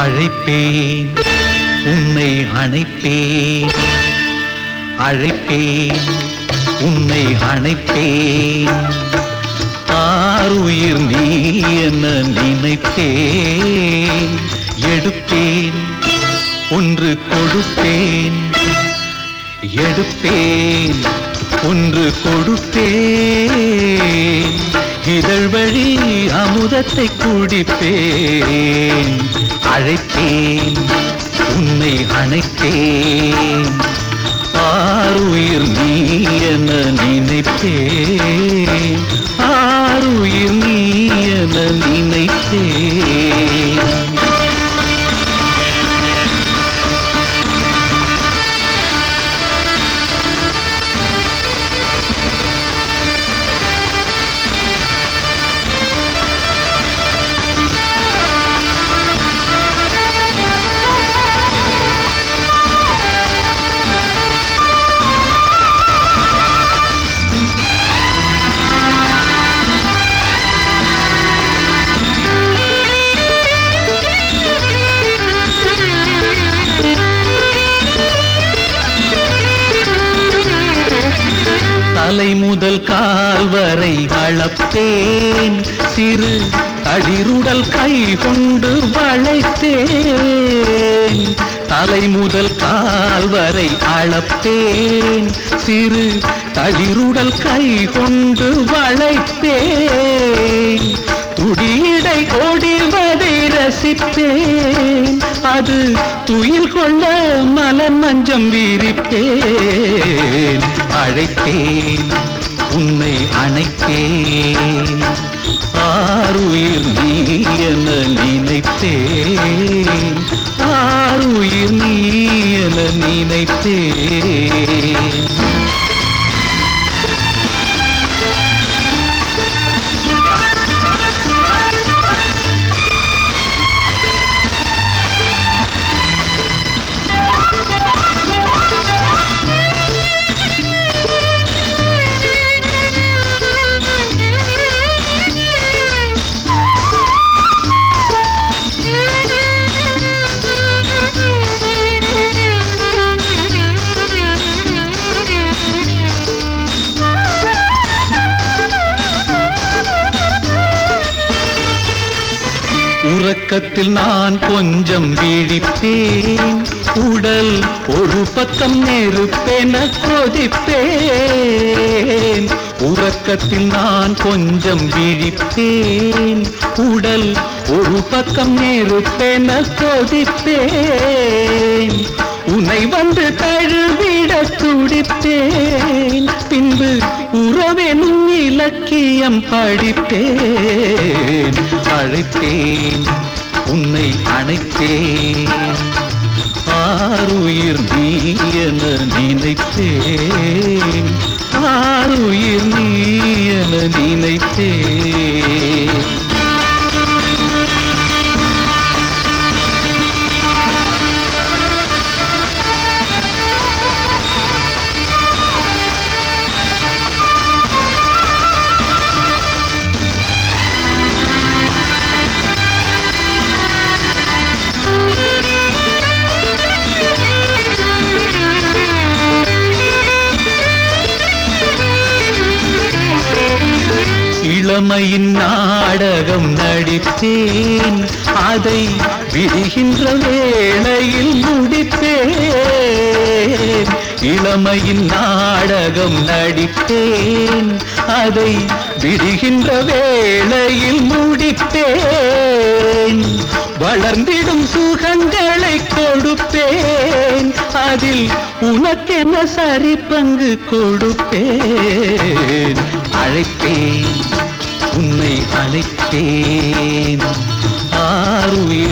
அழைப்பேன் உன்னை அணைப்பேன் அழைப்பேன் உன்னை அணைப்பேன் ஆறுயிர் நீ என நினைப்பேன் எடுப்பேன் ஒன்று கொடுப்பேன் எடுப்பேன் ஒன்று கொடுப்பேன் இதழ் வழி அமுதத்தை குடிப்பேன் அழைப்பேன் உன்னை அணைப்பேன் ஆறுயிர் நீ என நினைப்பேன் ஆறுயிர் நீ என நினைப்பேன் தலை முதல் கால் வரை அளப்பேன் சிறு தளிருடல் கை கொண்டு வளைத்தேன் தலை முதல் கால் வரை அளப்பேன் சிறு தளிருடல் கை கொண்டு வளைத்தேன் துடியடை ஓடிவதை ரசிப்பேன் அது துயில் கொள்ள மலர் மஞ்சம் விரிப்பேன் அழைப்பேன் உன்னை அணைப்பேன் ஆறுயிர் நீ என நினைப்பேன் ஆறுயிர் நீ என நினைப்பேன் உறக்கத்தில் நான் கொஞ்சம் விழிப்பேன் உடல் ஒரு பக்கம் நெருப்பென கொதிப்பேன் உறக்கத்தில் நான் கொஞ்சம் விழிப்பேன் உடல் ஒரு பக்கம் நெருப்பென கொதிப்பேன் உன்னை வந்து தழுவிட துடிப்பேன் பின்பு உறவெனும் இலக்கியம் படிப்பேன் அழைப்பேன் உன்னை அணைப்பேன் ஆறுயிர் நீ என நினைப்பேன் ஆறுயிர் நீ என நினைப்பேன் இளமையின் நாடகம் நடித்தேன் அதை விடுகின்ற வேளையில் முடிப்பேன் இளமையின் நாடகம் நடித்தேன் அதை விடுகின்ற வேளையில் முடிப்பேன் வளர்ந்திடும் சுகங்களை கொடுப்பேன் அதில் உனக்கென சரி பங்கு கொடுப்பேன் அழைப்பேன் உன்னை அழைப்பேன் ஆறுயிர்